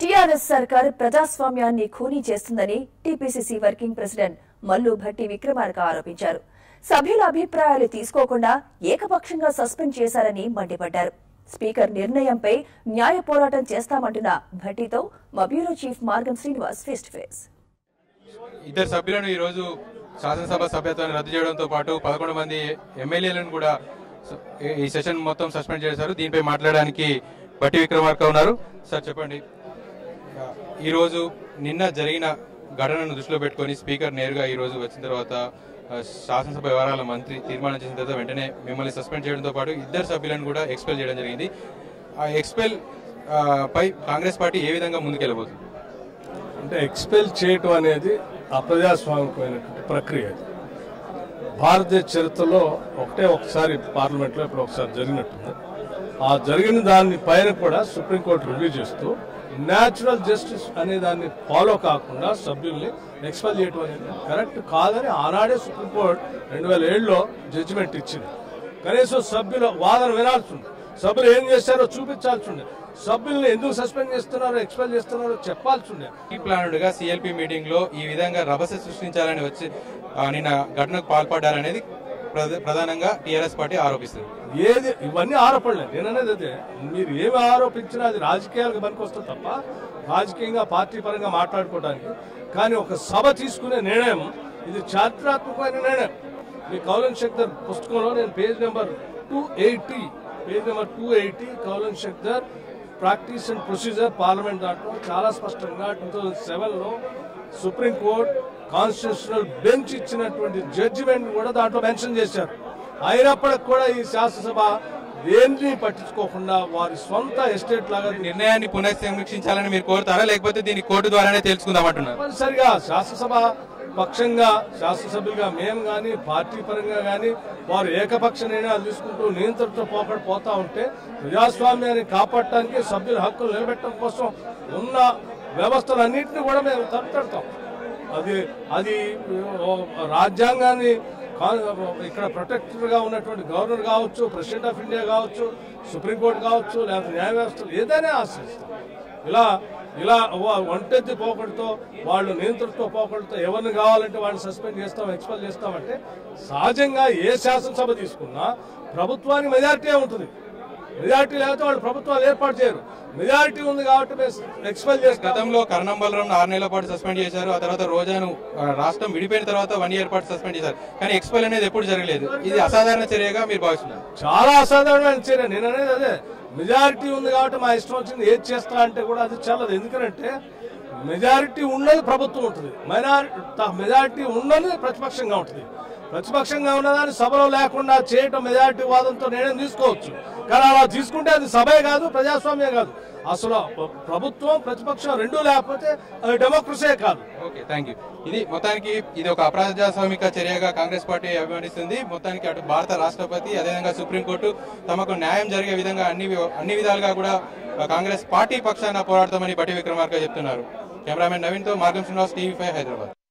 TRS సర్కార్ ప్రజాస్వామ్యాన్ని ఖూనీ చేస్తుందని TPCC working president Mallu Bhatti Vikramarka ఆరోపించారు సభ్యుల అభిప్రాయాలు తీసుకోకుండా ఏకపక్షంగా సస్పెండ్ చేశారని మండిపడ్డారు స్పీకర్ నిర్ణయంపై న్యాయ పోరాటం చేస్తామంటున్న భట్టితో మా బ్యూరో చీఫ్ మార్గం శ్రీనివాస్ ఫేస్ టు ఫేస్ ఇద్దరు సభ్యులను ఈ రోజు శాసనసభ సభ్యత్వాన్ని రద్దు చేయడంతో పాటు పదకొండు మంది ఎమ్మెల్యేలను కూడా స- ఈ- ఈ సెషన్ మొత్తం సస్పెండ్ చేశారు దీనిపై మాట్లాడడానికి బట్టి విక్రమార్క ఉన్నారు సార్ చెప్పండి ఆ, ఈ రోజు నిన్న జరిగిన ఘటనను దృష్టిలో పెట్టుకొని స్పీకర్ నేరుగా ఈ రోజు వచ్చిన తర్వాత ఆ, శాసనసభ వ్యవహారాల మంత్రి తీర్మానం చేసిన తర్వాత వెంటనే మిమ్మల్ని సస్పెండ్ చేయడంతో పాటు ఇద్దరు సభ్యులను కూడా ఎక్స్పెల్ చేయడం జరిగింది ఆ ఎక్స్పెల్ ఆ, పై కాంగ్రెస్ పార్టీ ఏ విధంగా ముందుకెళ్ళబోతుంది అంటే ఎక్స్పెల్ చేయటం అనేది అప్రజాస్వామికమైనటువంటి ప్రక్రియ అది. భారతదేశ చరిత్రలో ఒకటే ఒకసారి పార్లమెంట్లో ఇప్పుడు ఒకసారి జరిగినట్టుంది ఆ జరిగిన దాని పైన కూడా సుప్రీంకోర్టు రివ్యూ చేస్తూ న్యాచురల్ జస్టిస్ అనే దాన్ని ఫాలో కాకుండా సభ్యుల్ని ఎక్స్పెల్ చేయటం అనేది కరెక్ట్ కాదని ఆనాడే సుప్రీంకోర్టు రెండు వేల ఏడులో జడ్జిమెంట్ ఇచ్చింది కనీసం సభ్యుల వాదన వినాల్సి ఉంది సభ్యులు ఏం చేశారో చూపించాల్సి ఉండే సభ్యుల్ని ఎందుకు సస్పెండ్ చేస్తున్నారో ఎక్స్పెల్ చేస్తున్నారో చెప్పాల్సి ఉండే ఈ ప్లానుడ్ గా సిఎల్పి మీటింగ్ లో ఈ విధంగా రభస సృష్టించాలని వచ్చి ఆ, నిన్న ఘటనకు పాల్పడ్డారనేది ప్రధ- ప్రధానంగా టీఆర్ఎస్ పార్టీ ఆరోపిస్తుంది ఏది ఇవన్నీ ఆరోపణలే నేననేది అదే మీరు ఏమి ఆరోపించినా అది రాజకీయాలకు పనికొస్తుంది తప్ప రాజకీయంగా పార్టీ పరంగా మాట్లాడుకోవడానికి కానీ ఒక సభ తీసుకునే నిర్ణయం ఇది చారిత్రాత్మకమైన నిర్ణయం మీ కౌలన్ శక్తర్ పుస్తకంలో నేను page number two eighty page number two eighty Kaul Shakdher practice and procedure parliament దాంట్లో చాలా స్పష్టంగా టూ థౌజండ్ సెవెన్లో సుప్రీంకోర్టు కాన్స్టిట్యూషనల్ బెంచ్ ఇచ్చినటువంటి జడ్జిమెంట్ కూడా దాంట్లో మెన్షన్ చేశారు అయినప్పటికి కూడా ఈ శాసనసభ దేన్ని పట్టించుకోకుండా వారి సొంత ఎస్టేట్ లాగా నిర్ణయాన్ని పునఃసమీక్షించాలని మీరు కోరుతారా లేకపోతే దీన్ని కోర్టు ద్వారానే తెలుసుకుందామంటున్నారు తప్పనిసరిగా శాసనసభ పక్షంగా శాసనసభ్యులుగా మేము కానీ పార్టీ పరంగా కానీ వారు ఏకపక్ష నిర్ణయాలు తీసుకుంటూ నియంత్రణతో పోకడ పోతా ఉంటే ప్రజాస్వామ్యాన్ని కాపాడటానికి సభ్యుల హక్కులు నిలబెట్టడం కోసం ఉన్న వ్యవస్థలన్నింటినీ కూడా మేము తప్పెడతాం అది అది ఓ రాజ్యాంగాన్ని కా- ఇక్కడ ప్రొటెక్టర్ గా ఉన్నటువంటి గవర్నర్ కావచ్చు ప్రెసిడెంట్ ఆఫ్ ఇండియా కావచ్చు సుప్రీంకోర్టు కావచ్చు లేకపోతే న్యాయ వ్యవస్థలు ఏదైనా ఆశ్రయిస్తాం ఇలా ఇలా వ- ఒంటెత్తి పోకడితో వాళ్ళు నియంత్రణతో పోకడితో ఎవరిని కావాలంటే వాళ్ళని సస్పెండ్ చేస్తాం ఎక్స్పెల్ చేస్తామంటే సహజంగా ఏ శాసనసభ తీసుకున్నా ప్రభుత్వానికి మెజారిటీ ఉంటుంది మెజారిటీ లేకపోతే వాళ్ళు ప్రభుత్వాలు ఏర్పాటు చేయరు మెజారిటీ ఉంది కాబట్టి మేము ఎక్స్పెల్ చేస్తాం గతంలో కర్ణం బలరాం ఆరు నెలల పాటు సస్పెండ్ చేశారు ఆ తర్వాత రోజాను ఆ, రాష్ట్రం విడిపోయిన తర్వాత వన్ ఇయర్ పాటు సస్పెండ్ చేశారు కానీ ఎక్స్పెల్ అనేది ఎప్పుడు జరగలేదు ఇది అసాధారణ చర్యగా మీరు భావిస్తున్నారు చాలా అసాధారణమైన చర్య నేను అనేది అదే మెజారిటీ ఉంది కాబట్టి మా ఇష్టం వచ్చింది ఏది చేస్తా అంటే కూడా అది చల్లదు ఎందుకంటే మెజారిటీ ఉన్నది ప్రభుత్వం ఉంటుంది మైనారిటీ మెజారిటీ ఉన్నది ప్రతిపక్షంగా ఉంటుంది ప్రతిపక్షంగా ఉన్నదాన్ని సభలో లేకుండా చేయటం మెజారిటీ వాదంతో నిర్ణయం తీసుకోవచ్చు కానీ అలా తీసుకుంటే అది సభే కాదు ప్రజాస్వామ్యం కాదు అసలు ప్రభుత్వం ప్రతిపక్షం రెండూ లేకపోతే అది డెమోక్రసీ కాదు ఓకే థ్యాంక్ యూ ఇది మొత్తానికి ఇది ఒక అప్రజాస్వామిక చర్యగా కాంగ్రెస్ పార్టీ అభివర్ణిస్తుంది మొత్తానికి అటు భారత రాష్ట్రపతి అదేవిధంగా సుప్రీంకోర్టు తమకు న్యాయం జరిగే విధంగా అన్ని వి- అన్ని విధాలుగా కూడా ఆ, కాంగ్రెస్ పార్టీ పక్షాన పోరాడతామని బట్టి విక్రమార్క చెప్తున్నారు కెమెరామెన్ నవీన్ తో మార్గం శ్రీనివాస్ టీవీ ఫైవ్ హైదరాబాద్